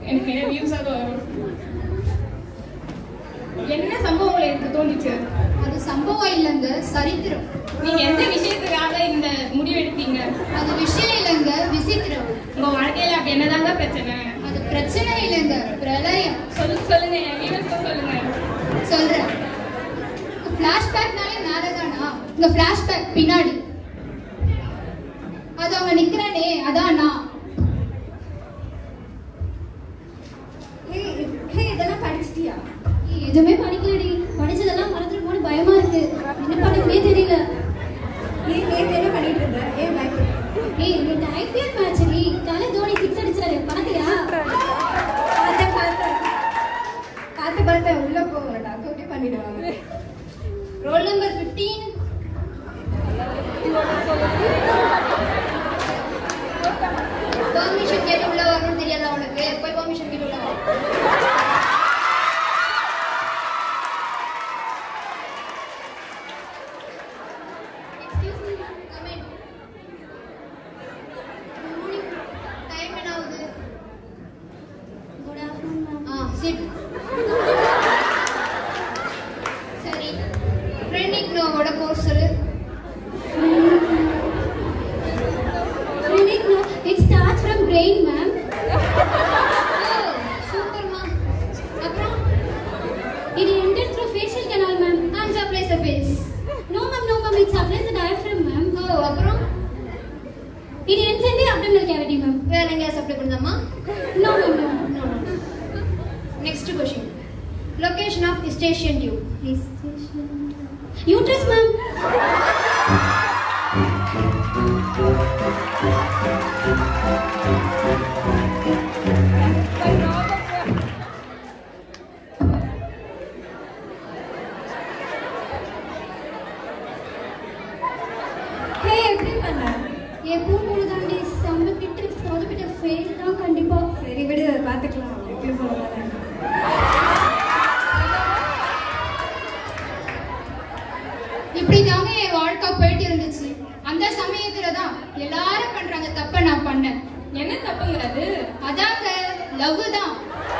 எனக்கு நிறைய வியூஸாக வரும் என்ன சம்பவம் உங்களை எனக்கு தோணுச்சு அது சம்பவம் இல்லைங்க சரித்திரம் நீங்க எந்த விஷயத்துக்காக இந்த முடிவு எடுத்தீங்க அது விஷயம் இல்லைங்க விசித்திரம் உங்க வாழ்க்கையில அப்படி என்னதாங்க பிரச்சனை அது பிரச்சனை இல்லைங்க பிரளயம் சொல்லுங்க சொல்லுங்க என் வியூவர்ஸ்க்கு சொல்லுங்க சொல்றேன் ஃபிளாஷ்பேக்னாலே மேலதானா இந்த ஃபிளாஷ்பேக் பின்னாடி அது அவங்க நிக்கிறானே அதான் நான் இதெல்லாம் படிச்சிட்டியா ஏய், எதுவுமே படிக்கலடி படிச்சதெல்லாம் மறந்துட்டு பயமா இருக்கு என்ன பண்ணுறதுனே தெரியல நீ நேத்து என்ன பண்ணிட்டு இருந்த ஏன் பயப்பட ஏய் இந்த ஐபிஎல் மேட்ச் நீ காலை தோனி சிக்ஸ் அடிச்சாரு பார்த்தியா பார்த்தேன் பார்த்தேன் பார்த்து பார்த்தேன் உள்ள போகிறேன் டாக்டர் பண்ணிடுவாங்க ரோல் நம்பர் 15 பெர்மிஷன் கேட்டு உள்ள வரணும்னு தெரியாதா உனக்கு போய் பெர்மிஷன் கேட்டு உள்ள வா excuse me come in good morning time என்ன ஆகுது good afternoon ma'am ah sit சரி ட்ரெண்டிங் நோவோட கோர்ஸ் சொல்லு Clinic, no, it starts from brain, ma'am. சூப்பர்மா அப்புறம் It enters through facial canal, ma'am. and supplies the face No, ma'am, no, ma'am, it supplies the diaphragm, ma'am. ஓ அப்புறம் It ends in the abdominal cavity, ma'am. வேற எங்கேயா supply பண்ணுதாமா No, ma'am, no. No next question location of station tube Please, Uterus, ma'am. Hey எப்படி பண்ண எப்பவும் போலதாண்டி செம்ம கிட்ட சொதப்பிட்ட fail தான் கண்டிப்பா சரி விடு அதை பார்த்துக்கலாம் எப்படி போகலாம் இப்படி தாங்க என் வாழ்க்கை போயிட்டு இருந்துச்சு அந்த சமயத்துல தான் எல்லாரும் பண்ற அந்த தப்பை நான் பண்ணேன் என்ன தப்புங்கிறது அதாங்க லவ் தான்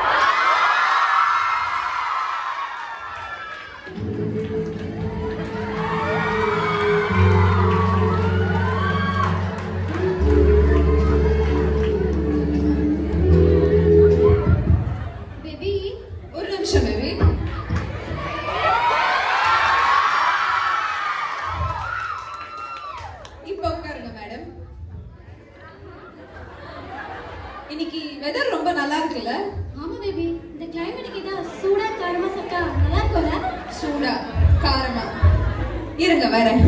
பேபி ஒரு நிமிஷம் பேபி இப்போ உட்காருங்க மேடம் இன்னைக்கு வெதர் ரொம்ப நல்லா இருக்குல்ல ஆமா பேபி இந்த கிளைமேட்டுக்கு இதா சூடா காரமா சாப்பிட்டா நல்லா இருக்கும்ல சூடா காரமா இருங்க வரேன்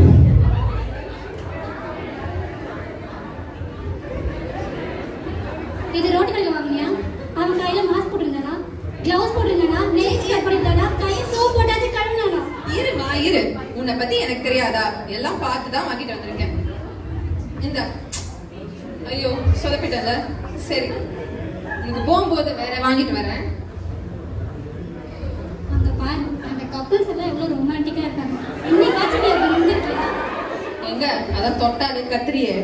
இது ரோட்டு கடையில் வாங்கினியா அவன் கையில மாஸ்க் போட்டிருந்தானா கிளவுஸ் போட்டிருந்தானா நெயில் கட் பண்ணிருந்தானா கையை சோப் போட்டாச்சு கழுவினானா இருமா இரு உன்னை பத்தி எனக்கு தெரியாதா எல்லாம் பார்த்து தான் வாங்கிட்டு வந்திருக்கேன் இந்த ஐயோ சொதப்பிட்டல சரி இது போகும்போது வேற வாங்கிட்டு வரேன் அங்க பாரு அந்த கப்பல்ஸ் எல்லாம் எவ்வளவு ரொமான்டிக்கா இருக்காங்க இன்னைக்காச்சும் நீ அப்படி இருந்திருக்கியா எங்க அதான் தொட்டாது கத்திரியே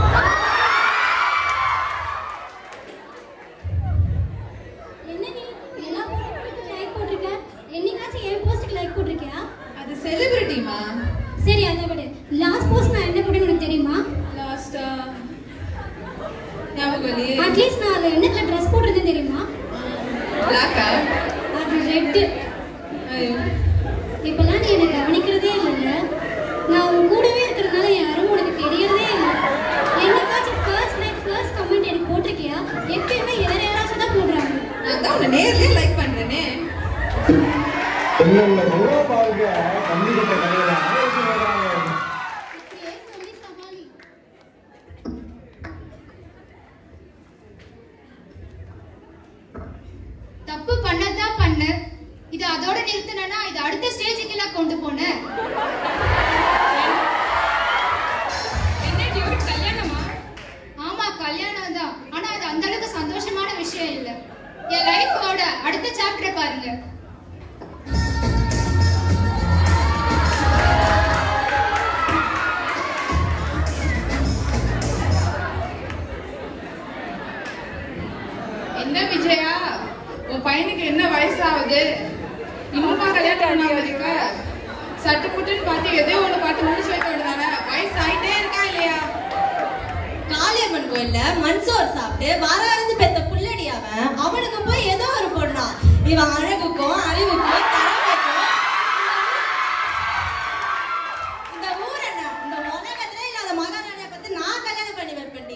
என்ன நீ எல்லா போஸ்ட்டுக்கு லைக் போட்டிருக்க என்னைக்காச்சும் என் போஸ்ட்டுக்கு லைக் போட்டிருக்கியா அது செலிபிரிட்டிமா சரி அதை விடு லாஸ்ட் போஸ்ட் நான் என்ன போட்டேன்னு உனக்கு தெரியுமா லாஸ்டா ஞாபகம் இல்லையே அட்லீஸ்ட் நான் அதில் என்ன ட்ரெஸ் போட்டிருந்தேன் தெரியுமா பிளாக்கா அது ரெட்டு ஐயோ இப்பெல்லாம் நீ என்னை கவனிக்கிறதே இல்லைல்ல நான் உன் கூடவே இருக்கிறதுனால என் அருமை உனக்கு தெரியறதே இல்லை என்னைக்காச்சும் ஃபர்ஸ்ட் லைக் ஃபர்ஸ்ட் கமெண்ட் எனக்கு போட்டிருக்கியா எப்பயுமே வேற யாராச்சும் தான் போடுறாங்க நான் தான் உன்னை நேர்லயே லைக் பண்றேனே இல்ல இல்ல யூரோப்பாவுக்கு கம்பி கட்ட கடையில ஆலோசனை வர்றாங்க. இப்படியே சொல்லி சமாளி தப்பு பண்ணதான் பண்ண இது அதோட நிறுத்தினா இது அடுத்த ஸ்டேஜுக்கு எல்லாம் கொண்டு போனேன் என்ன டியூட் கல்யாணமா ஆமா கல்யாணம் தான் ஆனா அது அந்த அளவுக்கு சந்தோஷமான விஷயம் இல்ல என் லைஃபோட அடுத்த சாப்டரை பாருங்க என்ன விஜயா உன் பையனுக்கு என்ன வயசாகுது இன்னுமா கல்யாணம் பண்ணாம இருக்க சட்டு புட்டுன்னு பார்த்து எதையோ ஒண்ணு பார்த்து முடிச்சு வைக்க வேண்டியதானே வயசு ஆயிட்டே இருக்கா இல்லையா காளியம்மன் கோயில்ல மண்சோர் சாப்பிட்டு வர அடைஞ்சு பெத்த புள்ளடி அவன் அவனுக்கு போய் ஏதோ ஒரு பொண்ணா இவன் அழகுக்கும் அறிவுக்கும் திறமைக்கும் இந்த ஊர் என்ன இந்த உலகத்திலே இல்லாத மகாராணியை பார்த்து நான் கல்யாணம் பண்ணி வைப்பேன்டி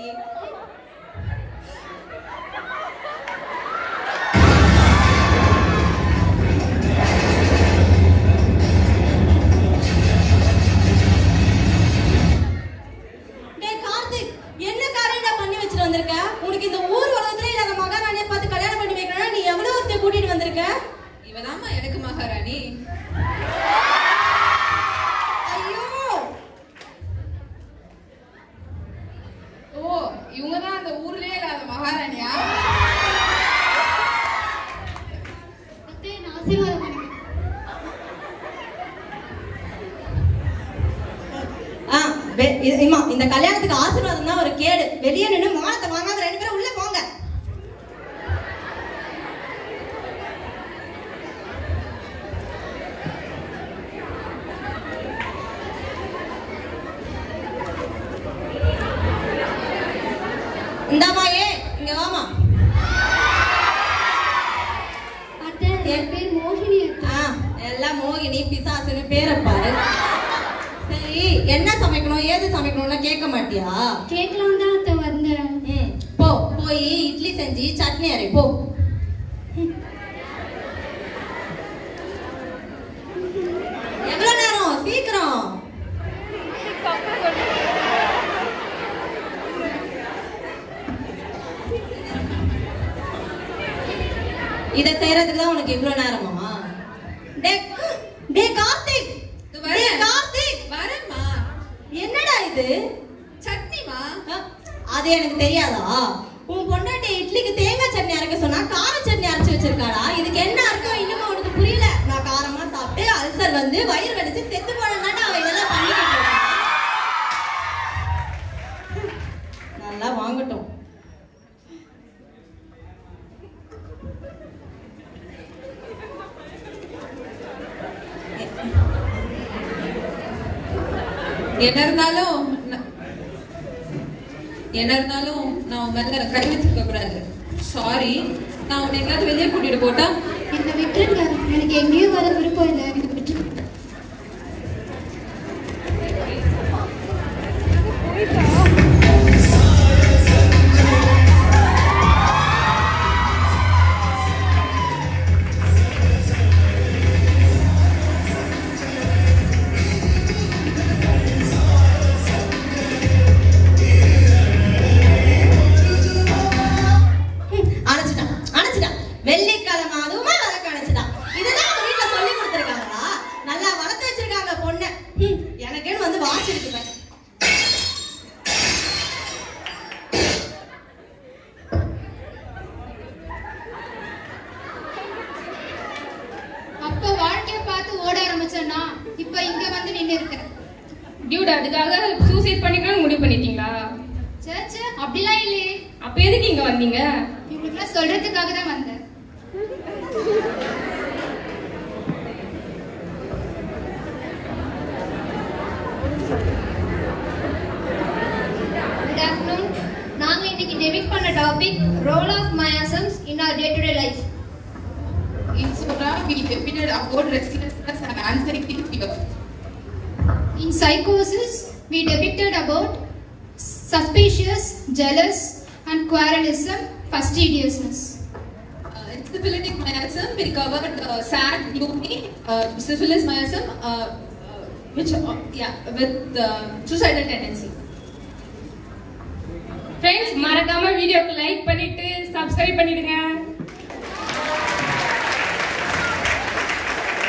டேய் கார்த்திக் என்ன காரியம்டா பண்ணி வச்சுட்டு வந்திருக்க உனக்கு இந்த ஊர் உலகத்துல இல்லாத மகாராணியை பார்த்து கல்யாணம் பண்ணி வைக்கணும்னா நீ எவ்வளவு ஒருத்தைய கூட்டிட்டு வந்திருக்க இவதாம்மா எனக்கு மகாராணி ஐயோ ஓ இவங்க தான் அந்த ஊர்லயே இல்லாத மகாராணியா அத்தை நான் ஆசீர்வாதம் பண்ணுங்க ஆ வெ- இது- இம்மா இந்த கல்யாணத்துக்கு ஆசீர்வாதம் தான் ஒரு கேடு வெளியே நின்னு மானத்தை வாங்காத ரெண்டு பேரும் உள்ள போங்க இந்தாம்மா ஏ இங்க வாமா அத்தை என் பேர் மோகினி அத்தை ஆ எல்லாம் மோகினி பிசாசுன்னு பேரை பாரு சரி என்ன சமைக்கணும் ஏது சமைக்கணும்னா கேட்க மாட்டியா கேட்கலாம் தான் அத்தை வந்தேன் ம் போ போய் இட்லி செஞ்சு சட்னி அரை போ எவ்வளவு நேரம் சீக்கிரம் இத செய்யறதுக்கு தான் உனக்கு இவ்வளவு நேரமா டே டே கார்த்திக் இது டே வரேன். கார்த்திக் வரேம்மா என்னடா இது சட்னிமா அ, அது எனக்கு தெரியாதா உன் பொண்டாட்டி இட்லிக்கு தேங்காய் சட்னி அரைக்க சொன்னா கார சட்னி அரைச்சு வச்சிருக்காடா இதுக்கு என்ன அர்த்தம் இன்னும் உனக்கு புரியல நான் காரமா சாப்பிட்டு அல்சர் வந்து வயிறு வலிச்சு செத்து போனதாண்டா அவ இதெல்லாம் பண்ணிக்கிட்டு இருக்கா. நல்லா வாங்கட்டும் என்ன இருந்தாலும் ந- என்ன இருந்தாலும் நான் உன் மேல கை வச்சிருக்க கூடாது சாரி நான் உன்னை எங்கேயாவது வெளியே கூட்டிட்டு போட்டா என்னை விட்டுருங்க எனக்கு எங்கேயும் வர விருப்பம் இல்லை எனக்கு விட்டுருங்க ம், அணைச்சிட்டான் அணைச்சிட்டான் வெள்ளிக்கிழமை அதுவுமே விளக்கு அணைச்சிட்டான் இதெல்லாம் அவங்க வீட்டுல சொல்லி கொடுத்துருக்காங்களா நல்லா வளர்த்து வச்சிருக்காங்க பொண்ணை ம், எனக்குன்னு வந்து வாட்ச் இருக்கு பாரு. அப்போ வாழ்க்கைய பார்த்து ஓட ஆரம்பிச்சேன்னா இப்போ இங்க வந்து நின்று இருக்கிறேன் டியூட் அதுக்காக சூசைட் பண்ணிக்கணும்னு முடிவு பண்ணிட்டீங்களா சர்ச்சு அப்படிலாம் இல்லையே அப்ப எதுக்கு இங்க வந்தீங்க இவங்களுக்குலாம் சொல்றதுக்காக தான் வந்தேன் குட் ஆஃப்டர்நூன் நாங்க இன்னைக்கு டெபிக் பண்ண topic role of miasms in our day to day life In Sora, we debated about restlessness and anxiety fear. In psychosis, we depicted about suspicious, jealous, and quarrelism, fastidiousness. Uh, in syphilitic miasm, we covered uh, sad, gloomy, uh, syphilis miasm, uh, uh, which, uh, yeah, with uh, suicidal tendency. Friends மறக்காம வீடியோக்கு like பண்ணிட்டு subscribe பண்ணிடுங்க